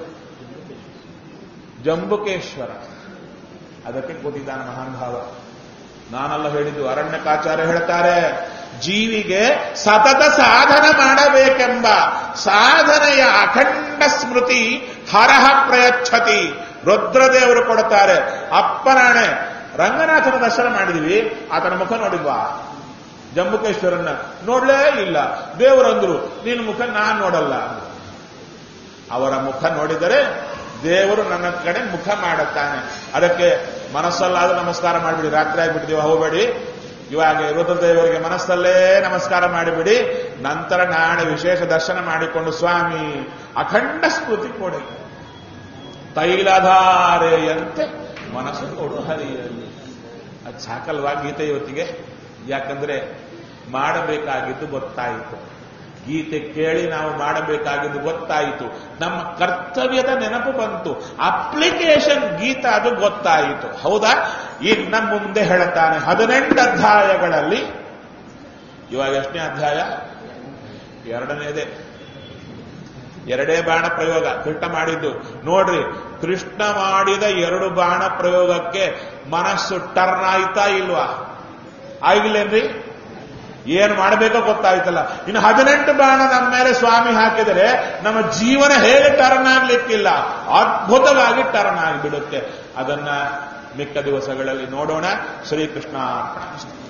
ಜಂಬುಕೇಶ್ವರ ಅದಕ್ಕೆ ಕೂತಿದ್ದಾನೆ ಮಹಾನ್ ಭಾವ ನಾನಲ್ಲ ಹೇಳಿದ್ದು ಅರಣ್ಯಕಾಚಾರ್ಯ ಹೇಳ್ತಾರೆ ಜೀವಿಗೆ ಸತತ ಸಾಧನ ಮಾಡಬೇಕೆಂಬ ಸಾಧನೆಯ ಅಖಂಡ ಸ್ಮೃತಿ ಹರಹ ಪ್ರಯಚ್ಛತಿ ರುದ್ರದೇವರು ಕೊಡುತ್ತಾರೆ ಅಪ್ಪನಾಣೆ ರಂಗನಾಥನ ದರ್ಶನ ಮಾಡಿದೀವಿ ಆತನ ಮುಖ ನೋಡಿಲ್ವಾ ಜಂಬುಕೇಶ್ವರನ್ನ ನೋಡ್ಲೇ ಇಲ್ಲ ದೇವರಂದ್ರು ನಿನ್ನ ಮುಖ ನಾನ್ ನೋಡಲ್ಲ ಅವರ ಮುಖ ನೋಡಿದರೆ ದೇವರು ನನ್ನ ಕಡೆ ಮುಖ ಮಾಡುತ್ತಾನೆ ಅದಕ್ಕೆ ಮನಸ್ಸಲ್ಲಾದ್ರೂ ನಮಸ್ಕಾರ ಮಾಡಿಬಿಡಿ ರಾತ್ರಿ ಆಗಿಬಿಟ್ಟಿದೀವ ಹೋಗಬೇಡಿ ಇವಾಗ ರುದ್ರದೇವರಿಗೆ ಮನಸ್ಸಲ್ಲೇ ನಮಸ್ಕಾರ ಮಾಡಿಬಿಡಿ ನಂತರ ನಾಳೆ ವಿಶೇಷ ದರ್ಶನ ಮಾಡಿಕೊಂಡು ಸ್ವಾಮಿ ಅಖಂಡ ಸ್ಮೃತಿ ಕೊಡಿ ತೈಲಧಾರೆಯಂತೆ ಮನಸ್ಸು ಕೊಡು ಹರಿಯಲ್ಲಿ ಅದು ಸಾಕಲ್ವಾ ಗೀತೆ ಇವತ್ತಿಗೆ ಯಾಕಂದ್ರೆ ಮಾಡಬೇಕಾಗಿದ್ದು ಗೊತ್ತಾಯಿತು ಗೀತೆ ಕೇಳಿ ನಾವು ಮಾಡಬೇಕಾಗಿದ್ದು ಗೊತ್ತಾಯಿತು ನಮ್ಮ ಕರ್ತವ್ಯದ ನೆನಪು ಬಂತು ಅಪ್ಲಿಕೇಶನ್ ಗೀತ ಅದು ಗೊತ್ತಾಯಿತು ಹೌದಾ ಇನ್ನ ಮುಂದೆ ಹೇಳುತ್ತಾನೆ ಹದಿನೆಂಟು ಅಧ್ಯಾಯಗಳಲ್ಲಿ ಇವಾಗ ಎಷ್ಟನೇ ಅಧ್ಯಾಯ ಎರಡನೇದೇ ಎರಡೇ ಬಾಣ ಪ್ರಯೋಗ ಕೃಷ್ಣ ಮಾಡಿದ್ದು ನೋಡ್ರಿ ಕೃಷ್ಣ ಮಾಡಿದ ಎರಡು ಬಾಣ ಪ್ರಯೋಗಕ್ಕೆ ಮನಸ್ಸು ಟರ್ನ್ ಆಯ್ತಾ ಇಲ್ವಾ ಆಗಿಲ್ಲೇನ್ರಿ ಏನ್ ಮಾಡಬೇಕೋ ಗೊತ್ತಾಯ್ತಲ್ಲ ಇನ್ನು ಹದಿನೆಂಟು ಬಾಣ ನಮ್ಮ ಮೇಲೆ ಸ್ವಾಮಿ ಹಾಕಿದರೆ ನಮ್ಮ ಜೀವನ ಹೇಗೆ ಟರ್ನ್ ಆಗ್ಲಿಕ್ಕಿಲ್ಲ ಅದ್ಭುತವಾಗಿ ಟರ್ನ್ ಆಗಿಬಿಡುತ್ತೆ ಅದನ್ನ ಮಿಕ್ಕ ದಿವಸಗಳಲ್ಲಿ ನೋಡೋಣ ಶ್ರೀಕೃಷ್ಣ